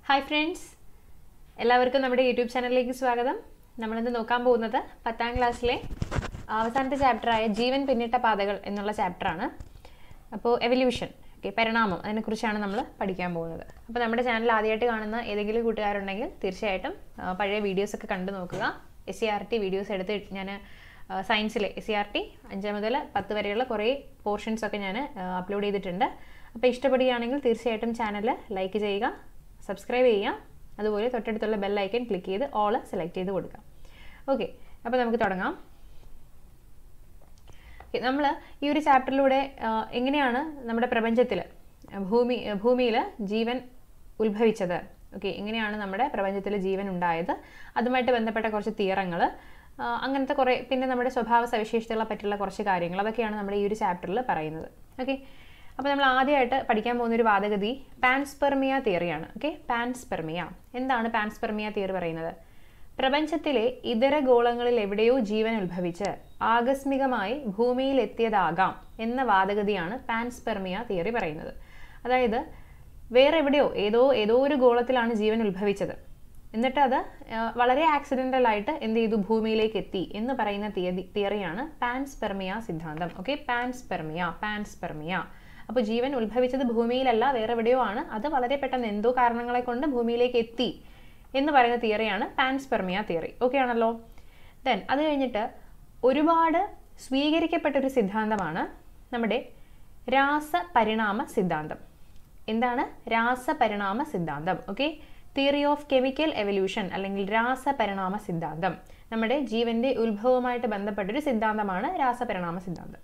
hi friends എല്ലാവർക്കും നമ്മുടെ YouTube ചാനലിലേക്ക് സ്വാഗതം നമ്മളിന്ന് നോക്കാൻ പോകുന്നത് പത്താം ക്ലാസ്സിലെ അവസാനത്തെ ചാപ്റ്ററായ ജീവൻ പിന്നിട്ട പാതകൾ എന്നുള്ള ചാപ്റ്ററാണ് അപ്പോൾ എവല്യൂഷൻ ഓക്കെ പരിണാമം അതിനെക്കുറിച്ചാണ് നമ്മൾ പഠിക്കാൻ പോകുന്നത് അപ്പോൾ നമ്മുടെ ചാനൽ ആദ്യമായിട്ട് കാണുന്ന ഏതെങ്കിലും കൂട്ടുകാരുണ്ടെങ്കിൽ തീർച്ചയായിട്ടും ആ, പഴയ വീഡിയോസൊക്കെ കണ്ടു നോക്കുക S C R T videos എടുത്ത് ഞാൻ സയൻസിലെ എസ് സി ആർ ടി അഞ്ച് മുതൽ പത്ത് വരെയുള്ള കുറേ പോർഷൻസ് ഒക്കെ ഞാൻ അപ്ലോഡ് ചെയ്തിട്ടുണ്ട് അപ്പോൾ ഇഷ്ടപ്പെടുകയാണെങ്കിൽ തീർച്ചയായിട്ടും ചാനൽ ലൈക്ക് ചെയ്യുക സബ്സ്ക്രൈബ് ചെയ്യുക അതുപോലെ തൊട്ടടുത്തുള്ള ബെൽ ഐക്കൺ ക്ലിക്ക് ചെയ്ത് ഓൾ സെലക്ട് ചെയ്ത് കൊടുക്കാം ഓക്കെ അപ്പോൾ നമുക്ക് തുടങ്ങാം നമ്മൾ ഈ ഒരു ചാപ്റ്ററിലൂടെ എങ്ങനെയാണ് നമ്മുടെ പ്രപഞ്ചത്തിൽ ഭൂമി ഭൂമിയിൽ ജീവൻ ഉത്ഭവിച്ചത് ഓക്കെ എങ്ങനെയാണ് നമ്മുടെ പ്രപഞ്ചത്തിൽ ജീവൻ ഉണ്ടായത് അതുമായിട്ട് ബന്ധപ്പെട്ട കുറച്ച് തീറങ്ങൾ അങ്ങനത്തെ കുറേ പിന്നെ നമ്മുടെ സ്വഭാവ സവിശേഷതകളെ പറ്റിയുള്ള കുറച്ച് കാര്യങ്ങൾ അതൊക്കെയാണ് നമ്മുടെ ഈ ഒരു ചാപ്റ്ററിൽ പറയുന്നത് ഓക്കെ അപ്പോൾ നമ്മൾ ആദ്യമായിട്ട് പഠിക്കാൻ പോകുന്ന ഒരു വാദഗതി പാൻസ്പെർമിയ തിയറിയാണ് ഓക്കെ പാൻസ്പെർമിയ എന്താണ് പാൻസ്പെർമിയ തിയറി പറയുന്നത് പ്രപഞ്ചത്തിലെ ഇതര ഗോളങ്ങളിൽ എവിടെയോ ജീവൻ ഉത്ഭവിച്ച് ആകസ്മികമായി ഭൂമിയിൽ എത്തിയതാകാം എന്ന വാദഗതിയാണ് പാൻസ്പെർമിയ തിയറി പറയുന്നത് അതായത് വേറെ എവിടെയോ ഏതോ ഏതോ ഒരു ഗോളത്തിലാണ് ജീവൻ ഉത്ഭവിച്ചത് എന്നിട്ട് അത് ആ, വളരെ ആക്സിഡൻ്റൽ ആയിട്ട് എന്ത് ചെയ്തു ഭൂമിയിലേക്ക് എത്തി എന്ന് പറയുന്ന തിയറി തിയറിയാണ് പാൻസ്പെർമിയ സിദ്ധാന്തം ഓക്കെ പാൻസ്പെർമിയ പാൻസ്പെർമിയ അപ്പോൾ ജീവൻ ഉത്ഭവിച്ചത് ഭൂമിയിലല്ല വേറെ എവിടെയോ ആണ് അത് വളരെ പെട്ടെന്ന് എന്തോ കാരണങ്ങളെ കൊണ്ട് ഭൂമിയിലേക്ക് എത്തി എന്ന് പറയുന്ന തിയറിയാണ് പാൻസ്പെർമിയ തിയറി ഓക്കെ ആണല്ലോ ദെൻ അത് കഴിഞ്ഞിട്ട് ഒരുപാട് സ്വീകരിക്കപ്പെട്ട ഒരു സിദ്ധാന്തമാണ് നമ്മുടെ രാസപരിണാമ സിദ്ധാന്തം എന്താണ് രാസപരിണാമ സിദ്ധാന്തം okay theory of chemical evolution അല്ലെങ്കിൽ രാസപരിണാമ സിദ്ധാന്തം നമ്മുടെ ജീവന്റെ ഉത്ഭവവുമായിട്ട് ബന്ധപ്പെട്ടൊരു സിദ്ധാന്തമാണ് രാസപരിണാമ സിദ്ധാന്തം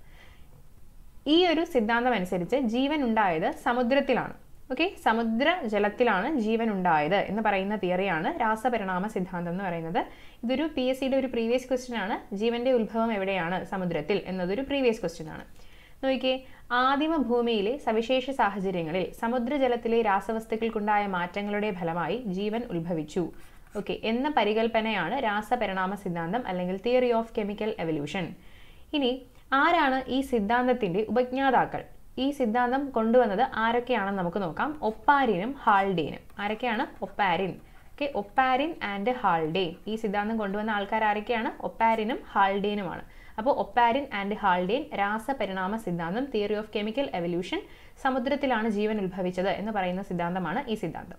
ഈ ഒരു സിദ്ധാന്തം അനുസരിച്ച് ജീവൻ ഉണ്ടായത് സമുദ്രത്തിലാണ് ഓക്കെ സമുദ്ര ജലത്തിലാണ് ജീവൻ ഉണ്ടായത് എന്ന് പറയുന്ന തിയറിയാണ് രാസപരിണാമ സിദ്ധാന്തം എന്ന് പറയുന്നത് ഇതൊരു പി എസ് സിയുടെ ഒരു പ്രീവിയസ് ക്വസ്റ്റ്യൻ ആണ് ജീവന്റെ ഉത്ഭവം എവിടെയാണ് സമുദ്രത്തിൽ എന്നതൊരു പ്രീവിയസ് ക്വസ്റ്റ്യൻ ആണ് നോക്കിയേ ആദിമ ഭൂമിയിലെ സവിശേഷ സാഹചര്യങ്ങളിൽ സമുദ്രജലത്തിലെ രാസവസ്തുക്കൾക്കുണ്ടായ മാറ്റങ്ങളുടെ ഫലമായി ജീവൻ ഉത്ഭവിച്ചു ഓക്കെ എന്ന പരികൽപ്പനയാണ് രാസപരിണാമ സിദ്ധാന്തം അല്ലെങ്കിൽ തിയറി ഓഫ് കെമിക്കൽ എവല്യൂഷൻ ഇനി ആരാണ് ഈ സിദ്ധാന്തത്തിന്റെ ഉപജ്ഞാതാക്കൾ ഈ സിദ്ധാന്തം കൊണ്ടുവന്നത് ആരൊക്കെയാണെന്ന് നമുക്ക് നോക്കാം ഒപ്പാരിനും ഹാൾഡേനും ആരൊക്കെയാണ് Oparin okay Oparin and Haldane ഈ സിദ്ധാന്തം കൊണ്ടുവന്ന ആൾക്കാർ ആരൊക്കെയാണ് ഒപ്പാരിനും ഹാൾഡേനുമാണ് അപ്പോൾ ഒപ്പാരിൻ ആൻഡ് ഹാൾഡേൻ രാസപരിണാമ സിദ്ധാന്തം തിയറി ഓഫ് കെമിക്കൽ എവല്യൂഷൻ സമുദ്രത്തിലാണ് ജീവൻ ഉത്ഭവിച്ചത് എന്ന് പറയുന്ന സിദ്ധാന്തമാണ് ഈ സിദ്ധാന്തം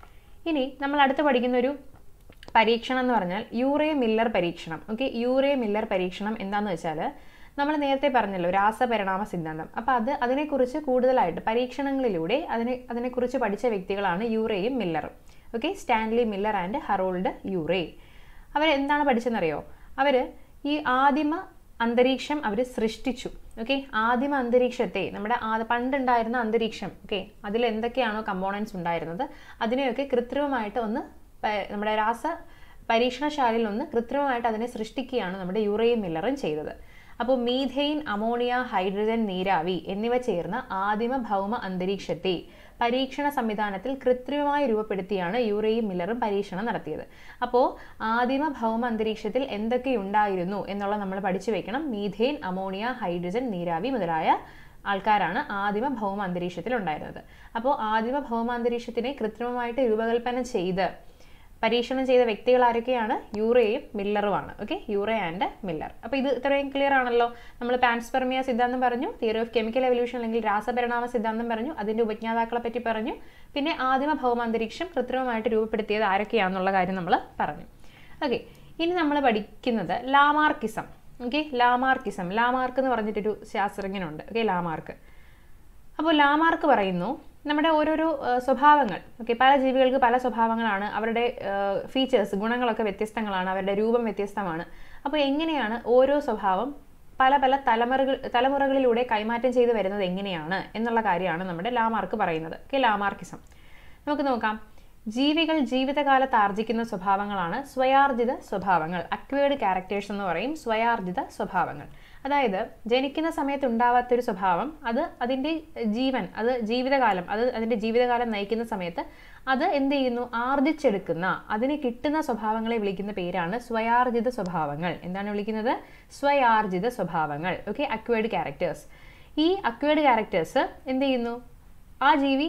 ഇനി നമ്മൾ അടുത്ത് പഠിക്കുന്ന ഒരു പരീക്ഷണം എന്ന് പറഞ്ഞാൽ യൂറേ മില്ലർ പരീക്ഷണം ഓക്കെ യൂറേ മില്ലർ പരീക്ഷണം എന്താന്ന് വെച്ചാൽ നമ്മൾ നേരത്തെ പറഞ്ഞല്ലോ രാസപരിണാമ സിദ്ധാന്തം അപ്പോൾ അത് അതിനെക്കുറിച്ച് കൂടുതലായിട്ട് പരീക്ഷണങ്ങളിലൂടെ അതിനെ അതിനെക്കുറിച്ച് പഠിച്ച വ്യക്തികളാണ് യൂറേയും മില്ലറും okay Stanley Miller and Harold Urey അവർ എന്താണ് പഠിച്ചെന്നറിയോ അവർ ഈ ആദിമ അന്തരീക്ഷം അവർ സൃഷ്ടിച്ചു ഓക്കെ ആദിമ അന്തരീക്ഷത്തെ നമ്മുടെ ആ- പണ്ടുണ്ടായിരുന്ന അന്തരീക്ഷം ഓക്കെ അതിൽ എന്തൊക്കെയാണോ കമ്പോണൻസ് ഉണ്ടായിരുന്നത് അതിനെയൊക്കെ കൃത്രിമമായിട്ട് ഒന്ന് പ- നമ്മുടെ രാസ പരീക്ഷണശാലയിൽ ഒന്ന് കൃത്രിമമായിട്ട് അതിനെ സൃഷ്ടിക്കുകയാണ് നമ്മുടെ യൂറയും മില്ലറും ചെയ്തത് അപ്പോൾ മീഥെയിൻ അമോണിയ ഹൈഡ്രജൻ നീരാവി എന്നിവ ചേർന്ന ആദിമ ഭൗമ അന്തരീക്ഷത്തെ പരീക്ഷണ സംവിധാനത്തിൽ കൃത്രിമമായി രൂപപ്പെടുത്തിയാണ് യൂറയും മില്ലറും പരീക്ഷണം നടത്തിയത് അപ്പോൾ ആദിമ ഭൗമ അന്തരീക്ഷത്തിൽ എന്തൊക്കെ ഉണ്ടായിരുന്നു എന്നുള്ളത് നമ്മൾ പഠിച്ചു വെക്കണം മീഥെയിൻ അമോണിയ ഹൈഡ്രജൻ നീരാവി മുതലായ ആൾക്കാരാണ് ആദിമ ഭൗമ അന്തരീക്ഷത്തിൽ ഉണ്ടായിരുന്നത് അപ്പോൾ ആദിമ ഭൗമ അന്തരീക്ഷത്തിനെ കൃത്രിമമായിട്ട് രൂപകൽപ്പന ചെയ്ത് പരീക്ഷണം ചെയ്ത വ്യക്തികൾ ആരൊക്കെയാണ് യൂറയും മില്ലറുമാണ് ഓക്കെ യൂറ ആൻഡ് മില്ലർ അപ്പോൾ ഇത് ഇത്രയും ക്ലിയർ ആണല്ലോ നമ്മൾ പാൻസ്പെർമിയ സിദ്ധാന്തം പറഞ്ഞു തിയറി ഓഫ് കെമിക്കൽ എവല്യൂഷൻ അല്ലെങ്കിൽ രാസപരിണാമ സിദ്ധാന്തം പറഞ്ഞു അതിന്റെ ഉപജ്ഞാതാക്കളെ പറ്റി പറഞ്ഞു പിന്നെ ആദിമ ഭൗമാന്തരീക്ഷം കൃത്രിമമായിട്ട് രൂപപ്പെടുത്തിയത് ആരൊക്കെയാണെന്നുള്ള കാര്യം നമ്മൾ പറഞ്ഞു ഓക്കെ ഇനി നമ്മൾ പഠിക്കുന്നത് ലാമാർക്കിസം ഓക്കെ ലാമാർക്കിസം ലാമാർക്ക് എന്ന് പറഞ്ഞിട്ടൊരു ശാസ്ത്രജ്ഞനുണ്ട് ഓക്കെ ലാമാർക്ക് അപ്പോൾ ലാമാർക്ക് പറയുന്നു നമ്മുടെ ഓരോരോ ആ, സ്വഭാവങ്ങൾ ഓക്കെ പല ജീവികൾക്ക് പല സ്വഭാവങ്ങളാണ് അവരുടെ ഫീച്ചേഴ്സ് ഗുണങ്ങളൊക്കെ വ്യത്യസ്തങ്ങളാണ് അവരുടെ രൂപം വ്യത്യസ്തമാണ് അപ്പോൾ എങ്ങനെയാണ് ഓരോ സ്വഭാവം പല പല തലമുറകൾ തലമുറകളിലൂടെ കൈമാറ്റം ചെയ്തു വരുന്നത് എങ്ങനെയാണ് എന്നുള്ള കാര്യമാണ് നമ്മുടെ ലാമാർക്ക് പറയുന്നത് ഓക്കെ ലാമാർക്കിസം നമുക്ക് നോക്കാം ജീവികൾ ജീവിതകാലത്ത് ആർജിക്കുന്ന സ്വഭാവങ്ങളാണ് സ്വയാർജിത സ്വഭാവങ്ങൾ അക്വേർഡ് ക്യാരക്ടേഴ്സ് എന്ന് പറയും സ്വയാർജിത സ്വഭാവങ്ങൾ അതായത് ജനിക്കുന്ന സമയത്ത് ഉണ്ടാവാത്തൊരു സ്വഭാവം അത് അതിൻ്റെ ജീവൻ അത് ജീവിതകാലം അത് അതിൻ്റെ ജീവിതകാലം നയിക്കുന്ന സമയത്ത് അത് എന്ത് ചെയ്യുന്നു ആർജിച്ചെടുക്കുന്ന അതിന് കിട്ടുന്ന സ്വഭാവങ്ങളെ വിളിക്കുന്ന പേരാണ് സ്വയാർജിത സ്വഭാവങ്ങൾ എന്താണ് വിളിക്കുന്നത് സ്വയാർജിത സ്വഭാവങ്ങൾ ഓക്കെ അക്വേർഡ് ക്യാരക്ടേഴ്സ് ഈ അക്വേർഡ് ക്യാരക്ടേഴ്സ് എന്ത് ചെയ്യുന്നു ആ ജീവി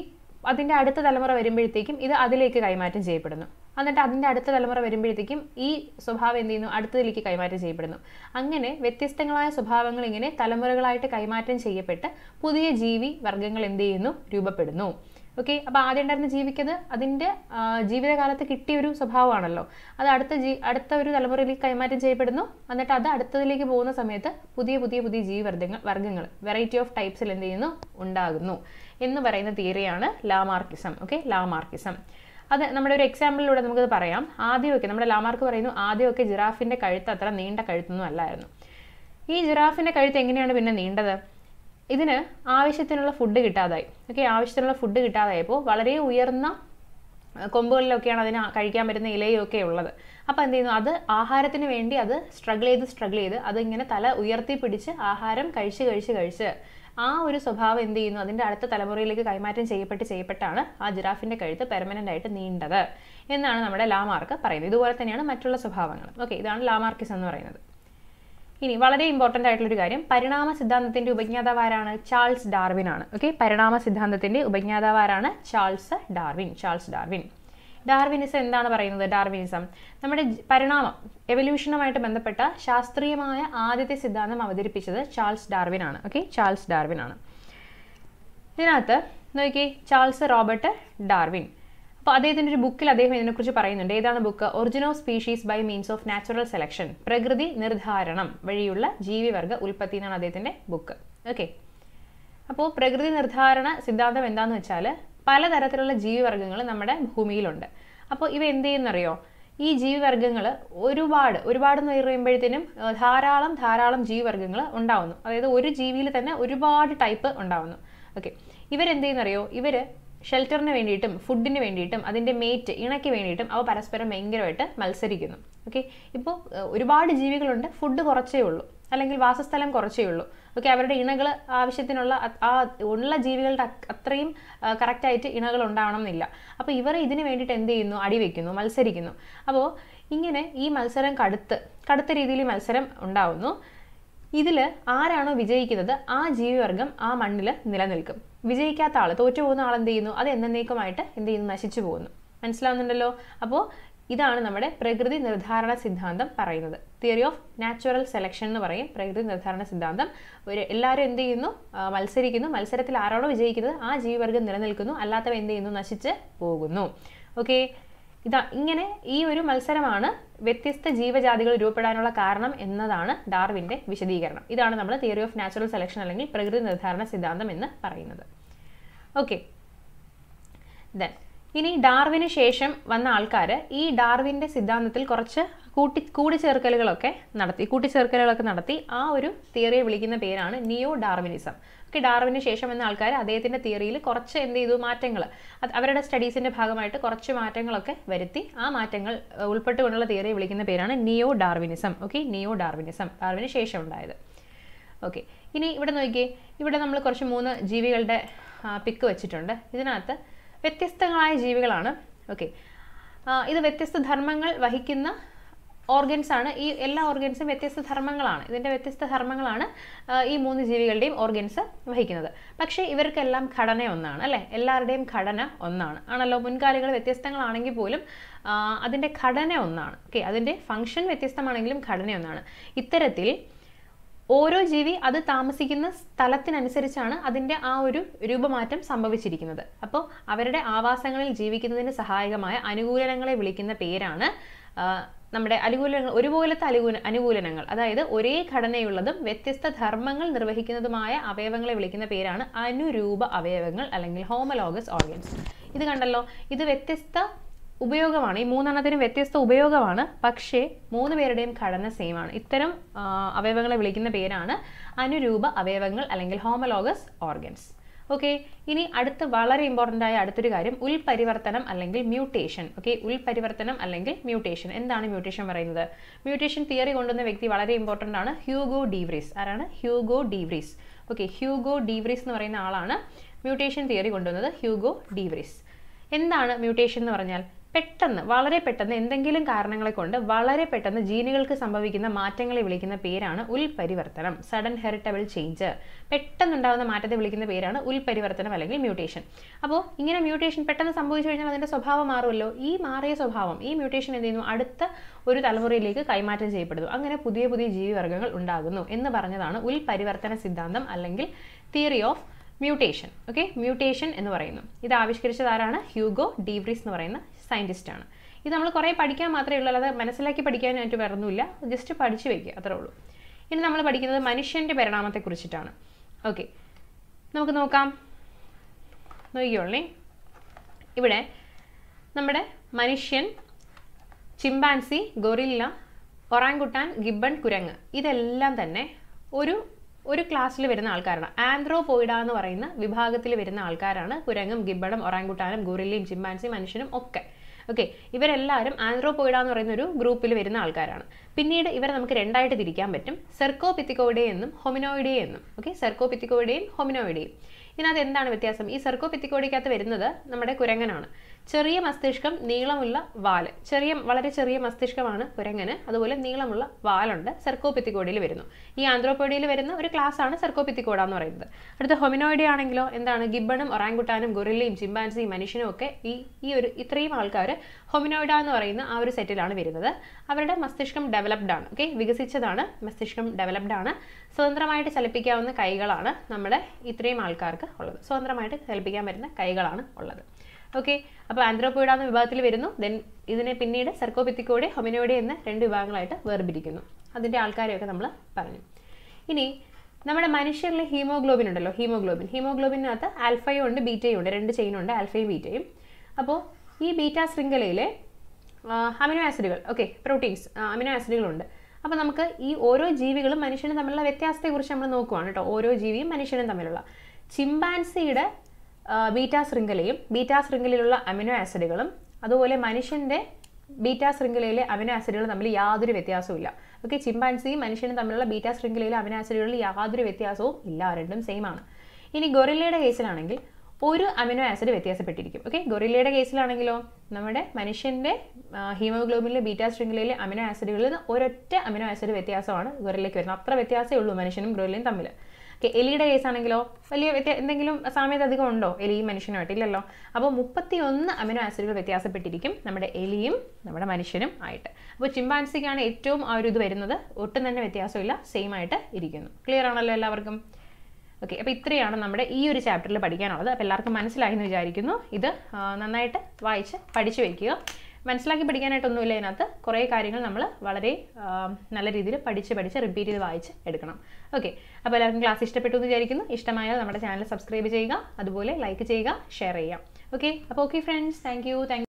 അതിൻ്റെ അടുത്ത തലമുറ വരുമ്പോഴത്തേക്കും ഇത് അതിലേക്ക് കൈമാറ്റം ചെയ്യപ്പെടുന്നു എന്നിട്ട് അതിൻ്റെ അടുത്ത തലമുറ വരുമ്പോഴത്തേക്കും ഈ സ്വഭാവം എന്ത് ചെയ്യുന്നു അടുത്തതിലേക്ക് കൈമാറ്റം ചെയ്യപ്പെടുന്നു അങ്ങനെ വ്യത്യസ്തങ്ങളായ സ്വഭാവങ്ങൾ ഇങ്ങനെ തലമുറകളായിട്ട് കൈമാറ്റം ചെയ്യപ്പെട്ട് പുതിയ ജീവി വർഗ്ഗങ്ങൾ എന്ത് ചെയ്യുന്നു രൂപപ്പെടുന്നു ഓക്കെ അപ്പോൾ ആദ്യം ഉണ്ടായിരുന്ന ജീവിക്കത് അതിൻ്റെ ആ, ജീവിതകാലത്ത് കിട്ടിയ ഒരു സ്വഭാവമാണല്ലോ അത് അടുത്ത ജീ അടുത്ത ഒരു തലമുറയിലേക്ക് കൈമാറ്റം ചെയ്യപ്പെടുന്നു എന്നിട്ട് അത് അടുത്തതിലേക്ക് പോകുന്ന സമയത്ത് പുതിയ പുതിയ പുതിയ ജീവിവർഗ്ഗങ്ങൾ വർഗ്ഗങ്ങൾ വെറൈറ്റി ഓഫ് ടൈപ്സിൽ എന്ത് ചെയ്യുന്നു ഉണ്ടാകുന്നു എന്ന് പറയുന്ന തിയറിയാണ് ലാമാർക്കിസം ഓക്കെ ലാമാർക്കിസം അത് നമ്മുടെ ഒരു എക്സാമ്പിളിലൂടെ നമുക്കത് പറയാം ആദ്യമൊക്കെ നമ്മുടെ ലാമാർക്ക് പറയുന്നു ആദ്യമൊക്കെ ജിറാഫിൻ്റെ കഴുത്ത് അത്ര നീണ്ട കഴുത്തൊന്നും അല്ലായിരുന്നു ഈ ജിറാഫിൻ്റെ കഴുത്ത് എങ്ങനെയാണ് പിന്നെ നീണ്ടത് ഇതിന് ആവശ്യത്തിനുള്ള ഫുഡ് കിട്ടാതായി ഓക്കെ ആവശ്യത്തിനുള്ള ഫുഡ് കിട്ടാതായപ്പോൾ വളരെ ഉയർന്ന അഹ് കൊമ്പുകളിലൊക്കെയാണ് അതിന് ആ- കഴിക്കാൻ പറ്റുന്ന ഇലയൊക്കെ ഉള്ളത് അപ്പോൾ എന്ത് ചെയ്യുന്നു അത് ആഹാരത്തിന് വേണ്ടി അത് സ്ട്രഗിൾ ചെയ്ത് സ്ട്രഗിൾ ചെയ്ത് അതിങ്ങനെ തല ഉയർത്തി പിടിച്ച് ആഹാരം കഴിച്ച് കഴിച്ച് കഴിച്ച് ആ ഒരു സ്വഭാവം എന്ത് ചെയ്യുന്നു അതിൻ്റെ അടുത്ത തലമുറയിലേക്ക് കൈമാറ്റം ചെയ്യപ്പെട്ട് ചെയ്യപ്പെട്ടാണ് ആ ജിറാഫിൻ്റെ കഴുത്ത് പെർമനൻ്റ് ആയിട്ട് നീണ്ടത് എന്നാണ് നമ്മുടെ ലാമാർക്ക് പറയുന്നത് ഇതുപോലെ തന്നെയാണ് മറ്റുള്ള സ്വഭാവങ്ങൾ ഓക്കെ ഇതാണ് ലാമാർക്കിസ് എന്ന് പറയുന്നത് ഇനി വളരെ ഇമ്പോർട്ടൻ്റ് ആയിട്ടുള്ളൊരു കാര്യം പരിണാമ സിദ്ധാന്തത്തിന്റെ ഉപജ്ഞാതാവ് ആരാണ് ചാൾസ് ഡാർവിൻ ആണ് ഓക്കെ പരിണാമ സിദ്ധാന്തത്തിന്റെ ഉപജ്ഞാതാവ് ആരാണ് Charles Darwin Charles Darwin Darwinism എന്താണ് പറയുന്നത് ഡാർവിനിസം നമ്മുടെ ജ- പരിണാമം എവല്യൂഷനുമായിട്ട് ബന്ധപ്പെട്ട ശാസ്ത്രീയമായ ആദ്യത്തെ സിദ്ധാന്തം അവതരിപ്പിച്ചത് ചാൾസ് ഡാർവിൻ ആണ് ഓക്കെ ചാൾസ് ഡാർവിൻ ആണ് ഇതിനകത്ത് നോക്കി ചാൾസ് റോബർട്ട് ഡാർവിൻ അപ്പോൾ അദ്ദേഹത്തിൻ്റെ ഒരു ബുക്കിൽ അദ്ദേഹം ഇതിനെക്കുറിച്ച് പറയുന്നുണ്ട് ഏതാണ് book origin of species by means of natural selection പ്രകൃതി നിർദ്ധാരണം വഴിയുള്ള ജീവിവർഗ ഉൽപ്പത്തി എന്നാണ് അദ്ദേഹത്തിൻ്റെ ബുക്ക് ഓക്കെ അപ്പോൾ പ്രകൃതി നിർദ്ധാരണ സിദ്ധാന്തം എന്താണെന്ന് വെച്ചാൽ പലതരത്തിലുള്ള ജീവിവർഗ്ഗങ്ങൾ നമ്മുടെ ഭൂമിയിലുണ്ട് അപ്പോൾ ഇവ എന്ത് ചെയ്യുന്നറിയോ ഈ ജീവിവർഗ്ഗങ്ങൾ ഒരുപാട് ഒരുപാട് എന്ന് പറയുമ്പോഴത്തേനും ഏഹ്, ധാരാളം ധാരാളം ജീവിവർഗ്ഗങ്ങൾ ഉണ്ടാവുന്നു അതായത് ഒരു ജീവിയിൽ തന്നെ ഒരുപാട് ടൈപ്പ് ഉണ്ടാവുന്നു ഓക്കെ ഇവരെന്ത് ചെയ്യുന്നറിയോ ഇവർ ഷെൽട്ടറിന് വേണ്ടിയിട്ടും ഫുഡിന് വേണ്ടിയിട്ടും അതിൻ്റെ മേറ്റ് ഇണയ്ക്ക് വേണ്ടിയിട്ടും അവ പരസ്പരം ഭയങ്കരമായിട്ട് മത്സരിക്കുന്നു ഓക്കെ ഇപ്പോൾ ഒരുപാട് ജീവികളുണ്ട് ഫുഡ് കുറച്ചേ ഉള്ളൂ അല്ലെങ്കിൽ വാസസ്ഥലം കുറച്ചേ ഉള്ളൂ ഓക്കെ അവരുടെ ഇണകൾ ആവശ്യത്തിനുള്ള അത് ആ ഉള്ള ജീവികളുടെ അ- അത്രയും കറക്റ്റായിട്ട് ഇണകൾ ഉണ്ടാവണം എന്നില്ല അപ്പോൾ ഇവർ ഇതിന് വേണ്ടിയിട്ട് എന്ത് ചെയ്യുന്നു അടിവെക്കുന്നു മത്സരിക്കുന്നു അപ്പോൾ ഇങ്ങനെ ഈ മത്സരം കടുത്ത് കടുത്ത രീതിയിൽ ഈ മത്സരം ഉണ്ടാവുന്നു ഇതിൽ ആരാണോ വിജയിക്കുന്നത് ആ ജീവിവർഗം ആ മണ്ണിൽ നിലനിൽക്കും വിജയിക്കാത്ത ആൾ തോറ്റു പോകുന്ന ആൾ എന്ത് ചെയ്യുന്നു അത് എന്നേക്കുമായിട്ട് എന്ത് ചെയ്യുന്നു നശിച്ചു പോകുന്നു മനസ്സിലാവുന്നുണ്ടല്ലോ അപ്പോൾ ഇതാണ് നമ്മുടെ പ്രകൃതി നിർദ്ധാരണ സിദ്ധാന്തം പറയുന്നത് തിയറി ഓഫ് നാച്ചുറൽ സെലക്ഷൻ എന്ന് പറയും പ്രകൃതി നിർദ്ധാരണ സിദ്ധാന്തം ഒരു എല്ലാവരും എന്ത് ചെയ്യുന്നു ആ, മത്സരിക്കുന്നു മത്സരത്തിൽ ആരാണോ വിജയിക്കുന്നത് ആ ജീവിവർഗം നിലനിൽക്കുന്നു അല്ലാത്തവ എന്ത് ചെയ്യുന്നു നശിച്ച് പോകുന്നു ഓക്കെ ഇതാ ഇങ്ങനെ ഈ ഒരു മത്സരമാണ് വ്യത്യസ്ത ജീവജാതികൾ രൂപപ്പെടാനുള്ള കാരണം എന്നതാണ് ഡാർവിൻ്റെ വിശദീകരണം ഇതാണ് നമ്മൾ തിയറി ഓഫ് നാച്ചുറൽ സെലക്ഷൻ അല്ലെങ്കിൽ പ്രകൃതി നിർദ്ധാരണ സിദ്ധാന്തം എന്ന് പറയുന്നത് ഓക്കെ ദെൻ ഇനി ഡാർവിന് ശേഷം വന്ന ആൾക്കാർ ഈ ഡാർവിൻ്റെ സിദ്ധാന്തത്തിൽ കുറച്ച് കൂട്ടി കൂടിച്ചേർക്കലുകളൊക്കെ നടത്തി കൂട്ടിച്ചേർക്കലുകളൊക്കെ നടത്തി ആ ഒരു തിയറിയെ വിളിക്കുന്ന പേരാണ് നിയോ ഡാർവിനിസം ഓക്കെ ഡാർവിന് ശേഷം വന്ന ആൾക്കാർ അദ്ദേഹത്തിൻ്റെ തിയറിയിൽ കുറച്ച് എന്ത് ചെയ്തു മാറ്റങ്ങൾ അവരുടെ സ്റ്റഡീസിൻ്റെ ഭാഗമായിട്ട് കുറച്ച് മാറ്റങ്ങളൊക്കെ വരുത്തി ആ മാറ്റങ്ങൾ ഏഹ്, ഉൾപ്പെട്ടുകൊണ്ടുള്ള തിയറിയെ വിളിക്കുന്ന പേരാണ് neo Darwinism okay neo Darwinism ഡാർവിന് ശേഷം ഉണ്ടായത് ഓക്കെ ഇനി ഇവിടെ നോക്കിയേ ഇവിടെ നമ്മൾ കുറച്ച് മൂന്ന് ജീവികളുടെ പിക്ക് വെച്ചിട്ടുണ്ട് ഇതിനകത്ത് വ്യത്യസ്തങ്ങളായ ജീവികളാണ് ഓക്കെ ഇത് വ്യത്യസ്ത ധർമ്മങ്ങൾ വഹിക്കുന്ന ഓർഗൻസ് ആണ് ഈ എല്ലാ ഓർഗൻസും വ്യത്യസ്ത ധർമ്മങ്ങളാണ് ഇതിൻ്റെ വ്യത്യസ്ത ധർമ്മങ്ങളാണ് ആ, ഈ മൂന്ന് ജീവികളുടെയും ഓർഗൻസ് വഹിക്കുന്നത് പക്ഷേ ഇവർക്കെല്ലാം ഘടന ഒന്നാണ് അല്ലേ എല്ലാവരുടെയും ഘടന ഒന്നാണ് ആണല്ലോ മുൻകാലികൾ വ്യത്യസ്തങ്ങളാണെങ്കിൽ പോലും ആ, അതിൻ്റെ ഘടന ഒന്നാണ് ഓക്കെ അതിൻ്റെ ഫങ്ഷൻ വ്യത്യസ്തമാണെങ്കിലും ഘടന ഒന്നാണ് ഇത്തരത്തിൽ ഓരോ ജീവി അത് താമസിക്കുന്ന സ്ഥലത്തിനനുസരിച്ചാണ് അതിൻ്റെ ആ ഒരു രൂപമാറ്റം സംഭവിച്ചിരിക്കുന്നത് അപ്പോൾ അവരുടെ ആവാസങ്ങളിൽ ജീവിക്കുന്നതിന് സഹായകമായ അനുകൂലനങ്ങളെ വിളിക്കുന്ന പേരാണ് ആ, നമ്മുടെ അനുകൂലനങ്ങൾ ഒരുപോലത്തെ അനുകൂല അനുകൂലനങ്ങൾ അതായത് ഒരേ ഘടനയുള്ളതും വ്യത്യസ്ത ധർമ്മങ്ങൾ നിർവഹിക്കുന്നതുമായ അവയവങ്ങളെ വിളിക്കുന്ന പേരാണ് അനുരൂപ അവയവങ്ങൾ അല്ലെങ്കിൽ ഹോമലോഗസ് ഓർഗൻസ് ഇത് കണ്ടല്ലോ ഇത് വ്യത്യസ്ത ഉപയോഗമാണ് ഈ മൂന്നെണ്ണത്തിനും വ്യത്യസ്ത ഉപയോഗമാണ് പക്ഷേ മൂന്ന് പേരുടെയും ഘടന സെയിം ആണ് ഇത്തരം ആ, അവയവങ്ങളെ വിളിക്കുന്ന പേരാണ് അനുരൂപ അവയവങ്ങൾ അല്ലെങ്കിൽ ഹോമലോഗസ് ഓർഗൻസ് ഓക്കെ ഇനി അടുത്ത വളരെ ഇമ്പോർട്ടൻ്റ് ആയ അടുത്തൊരു കാര്യം ഉൽപരിവർത്തനം അല്ലെങ്കിൽ മ്യൂട്ടേഷൻ ഓക്കെ ഉൽപരിവർത്തനം അല്ലെങ്കിൽ മ്യൂട്ടേഷൻ എന്താണ് മ്യൂട്ടേഷൻ പറയുന്നത് മ്യൂട്ടേഷൻ തിയറി കൊണ്ടുവന്ന വ്യക്തി വളരെ ഇമ്പോർട്ടൻ്റ് ആണ് ഹ്യൂഗോ ഡീവ്രീസ് ആരാണ് Hugo de Vries okay Hugo de Vries എന്ന് പറയുന്ന ആളാണ് മ്യൂട്ടേഷൻ തിയറി കൊണ്ടുവന്നത് ഹ്യൂഗോ ഡീവ്രീസ് എന്താണ് മ്യൂട്ടേഷൻ എന്ന് പറഞ്ഞാൽ പെട്ടെന്ന് വളരെ പെട്ടെന്ന് എന്തെങ്കിലും കാരണങ്ങളെ കൊണ്ട് വളരെ പെട്ടെന്ന് ജീനുകൾക്ക് സംഭവിക്കുന്ന മാറ്റങ്ങളെ വിളിക്കുന്ന പേരാണ് ഉൽപരിവർത്തനം സഡൻ ഹെറിറ്റബിൾ ചേഞ്ച് പെട്ടെന്നുണ്ടാകുന്ന മാറ്റത്തെ വിളിക്കുന്ന പേരാണ് ഉൽപരിവർത്തനം അല്ലെങ്കിൽ മ്യൂട്ടേഷൻ അപ്പോൾ ഇങ്ങനെ മ്യൂട്ടേഷൻ പെട്ടെന്ന് സംഭവിച്ചു കഴിഞ്ഞാൽ അതിൻ്റെ സ്വഭാവം മാറുമല്ലോ ഈ മാറിയ സ്വഭാവം ഈ മ്യൂട്ടേഷൻ എന്ത് ചെയ്യുന്നു അടുത്ത ഒരു തലമുറയിലേക്ക് കൈമാറ്റം ചെയ്യപ്പെടുന്നു അങ്ങനെ പുതിയ പുതിയ ജീവിവർഗ്ഗങ്ങൾ ഉണ്ടാകുന്നു എന്ന് പറഞ്ഞതാണ് ഉൽപരിവർത്തന സിദ്ധാന്തം അല്ലെങ്കിൽ theory of mutation okay mutation എന്ന് പറയുന്നു ഇത് ആവിഷ്കരിച്ചത് ആരാണ് ഹ്യൂഗോ ഡീവ്രീസ് എന്ന് പറയുന്ന സയൻറ്റിസ്റ്റ് ആണ് ഇത് നമ്മൾ കുറേ പഠിക്കാൻ മാത്രമേ ഉള്ളൂ അല്ലാതെ മനസ്സിലാക്കി പഠിക്കാനായിട്ട് വരുന്നില്ല ജസ്റ്റ് പഠിച്ചു വയ്ക്കുക അത്രേ ഉള്ളൂ ഇനി നമ്മൾ പഠിക്കുന്നത് മനുഷ്യൻ്റെ പരിണാമത്തെ കുറിച്ചിട്ടാണ് ഓക്കെ നമുക്ക് നോക്കാം നോക്കിയോളേ ഇവിടെ നമ്മുടെ മനുഷ്യൻ ചിമ്പാൻസി ഗൊറില്ല ഒറാങ്കുട്ടാൻ ഗിബൺ കുരങ്ങ് ഇതെല്ലാം തന്നെ ഒരു ഒരു ക്ലാസ്സിൽ വരുന്ന ആൾക്കാരാണ് ആന്ത്രോപോയിഡ എന്ന് പറയുന്ന വിഭാഗത്തിൽ വരുന്ന ആൾക്കാരാണ് കുരങ്ങും ഗിബണും ഒറാങ്കുട്ടാനും ഗൊറില്ലയും ചിമ്പാൻസിയും മനുഷ്യനും ഒക്കെ ഓക്കെ ഇവരെല്ലാവരും ആന്ത്രോപോയിഡ എന്ന് പറയുന്ന ഒരു ഗ്രൂപ്പിൽ വരുന്ന ആൾക്കാരാണ് പിന്നീട് ഇവരെ നമുക്ക് രണ്ടായിട്ട് തിരിക്കാൻ പറ്റും സെർക്കോ പിത്തിക്കോയിഡേ എന്നും ഹൊമിനോയിഡേ എന്നും ഓക്കെ സെർക്കോ പിത്തിക്കോയിഡേയും ഹൊമിനോയിഡേയും ഇതിനകത്ത് എന്താണ് വ്യത്യാസം ഈ സെർക്കോ പിത്തിക്കോടിക്കകത്ത് വരുന്നത് നമ്മുടെ കുരങ്ങനാണ് ചെറിയ മസ്തിഷ്കം നീളമുള്ള വാല് ചെറിയ വളരെ ചെറിയ മസ്തിഷ്കമാണ് കുരങ്ങന് അതുപോലെ നീളമുള്ള വാലുണ്ട് സെർക്കോപിത്തിക്കോഡിയിൽ വരുന്നു ഈ ആന്ത്രോപോഡിയിൽ വരുന്ന ഒരു ക്ലാസ് ആണ് സെർക്കോപിത്തിക്കോഡ എന്ന് പറയുന്നത് അടുത്ത ഹൊമിനോയിഡി ആണെങ്കിലോ എന്താണ് ഗിബണും ഒറാങ്കുട്ടാനും ഗൊറില്ലയും ചിമ്പാൻസിയും മനുഷ്യനും ഒക്കെ ഈ ഈ ഒരു ഇത്രയും ആൾക്കാർ ഹൊമിനോയിഡ എന്ന് പറയുന്ന ആ ഒരു സെറ്റിലാണ് വരുന്നത് അവരുടെ മസ്തിഷ്കം ഡെവലപ്ഡ് ആണ് ഓക്കെ വികസിച്ചതാണ് മസ്തിഷ്കം ഡെവലപ്ഡ് ആണ് സ്വതന്ത്രമായിട്ട് ചലിപ്പിക്കാവുന്ന കൈകളാണ് നമ്മുടെ ഇത്രയും ആൾക്കാർക്ക് ഉള്ളത് സ്വതന്ത്രമായിട്ട് ചലിപ്പിക്കാൻ പറ്റുന്ന കൈകളാണ് ഉള്ളത് ഓക്കെ അപ്പോൾ ആന്ത്രോപോയിഡ എന്ന വിഭാഗത്തിൽ വരുന്നു ദെൻ ഇതിനെ പിന്നീട് സെർക്കോപിത്തിക്കോടെ ഹൊമിനോയിഡെ എന്ന രണ്ട് വിഭാഗങ്ങളായിട്ട് വേർതിരിക്കുന്നു അതിൻ്റെ ആൾക്കാരെയൊക്കെ നമ്മൾ പറഞ്ഞു ഇനി നമ്മുടെ മനുഷ്യരിൽ ഹീമോഗ്ലോബിൻ ഉണ്ടല്ലോ ഹീമോഗ്ലോബിൻ ഹീമോഗ്ലോബിനകത്ത് ആൽഫയും ഉണ്ട് ബീറ്റയും ഉണ്ട് രണ്ട് ചെയിനും ഉണ്ട് ആൽഫയും ബീറ്റയും അപ്പോൾ ഈ ബീറ്റ ശൃംഖലയിലെ അമിനോ ആസിഡുകൾ ഓക്കെ പ്രോട്ടീൻസ് അമിനോ ആസിഡുകളുണ്ട് അപ്പോൾ നമുക്ക് ഈ ഓരോ ജീവികളും മനുഷ്യനും തമ്മിലുള്ള വ്യത്യാസത്തെക്കുറിച്ച് നമ്മൾ നോക്കുവാണ് കേട്ടോ ഓരോ ജീവിയും മനുഷ്യനും തമ്മിലുള്ള ചിമ്പാൻസിയുടെ ബീറ്റ ശൃംഖലയും ബീറ്റ ശൃംഖലയിലുള്ള അമിനോ ആസിഡുകളും അതുപോലെ മനുഷ്യൻ്റെ ബീറ്റ ശൃംഖലയിലെ അമിനോ ആസിഡുകളും തമ്മിൽ യാതൊരു വ്യത്യാസവും ഓക്കെ ചിമ്പാൻസിയും മനുഷ്യനും തമ്മിലുള്ള ബീറ്റ ശൃംഖലയിലെ അമിനോ ആസിഡുകളിൽ യാതൊരു വ്യത്യാസവും ഇല്ല രണ്ടും സെയിം ആണ് ഇനി ഗൊറില്ലയുടെ കേസിലാണെങ്കിൽ ഒരു അമിനോ ആസിഡ് വ്യത്യാസപ്പെട്ടിരിക്കും ഓക്കെ ഗൊറില്ലയുടെ കേസിലാണെങ്കിലോ നമ്മുടെ മനുഷ്യൻ്റെ ഹീമോഗ്ലോബിനിലെ ബീറ്റ ശൃംഖലയിലെ അമിനോ ആസിഡുകളിൽ നിന്ന് ഒരൊറ്റ അമിനോ ആസിഡ് വ്യത്യാസമാണ് ഗൊറില്ലയ്ക്ക് വരുന്നത് അത്ര വ്യത്യാസമേ ഉള്ളൂ മനുഷ്യനും ഗൊറില്ലയും തമ്മിൽ ഓക്കെ എലിയുടെ കേസാണെങ്കിലോ വലിയ വ്യത്യ എന്തെങ്കിലും സാമ്യത അധികം ഉണ്ടോ എലിയും മനുഷ്യനുമായിട്ട് ഇല്ലല്ലോ അപ്പോൾ മുപ്പത്തി ഒന്ന് അമിനോ ആസിഡുകൾ വ്യത്യാസപ്പെട്ടിരിക്കും നമ്മുടെ എലിയും നമ്മുടെ മനുഷ്യനും ആയിട്ട് അപ്പോൾ ചിമ്പാൻസിക്കാണ് ഏറ്റവും ആ ഒരു ഇത് വരുന്നത് ഒട്ടും തന്നെ വ്യത്യാസമില്ല സെയിം ആയിട്ട് ഇരിക്കുന്നു ക്ലിയർ ആണല്ലോ എല്ലാവർക്കും ഓക്കെ അപ്പോൾ ഇത്രയാണ് നമ്മുടെ ഈ ഒരു ചാപ്റ്ററിൽ പഠിക്കാനുള്ളത് അപ്പോൾ എല്ലാവർക്കും മനസ്സിലായി എന്ന് വിചാരിക്കുന്നു ഇത് നന്നായിട്ട് വായിച്ച് പഠിച്ചു വയ്ക്കുക മനസ്സിലാക്കി പഠിക്കാനായിട്ടൊന്നുമില്ല ഇതിനകത്ത് കുറേ കാര്യങ്ങൾ നമ്മൾ വളരെ നല്ല രീതിയിൽ പഠിച്ച് പഠിച്ച് റിപ്പീറ്റ് ചെയ്ത് വായിച്ച് എടുക്കണം ഓക്കെ അപ്പോൾ എല്ലാവർക്കും ക്ലാസ് ഇഷ്ടപ്പെട്ടു എന്ന് വിചാരിക്കുന്നു ഇഷ്ടമായാൽ നമ്മുടെ ചാനൽ സബ്സ്ക്രൈബ് ചെയ്യുക അതുപോലെ ലൈക്ക് ചെയ്യുക ഷെയർ ചെയ്യുക ഓക്കെ അപ്പോൾ okay friends thank you thank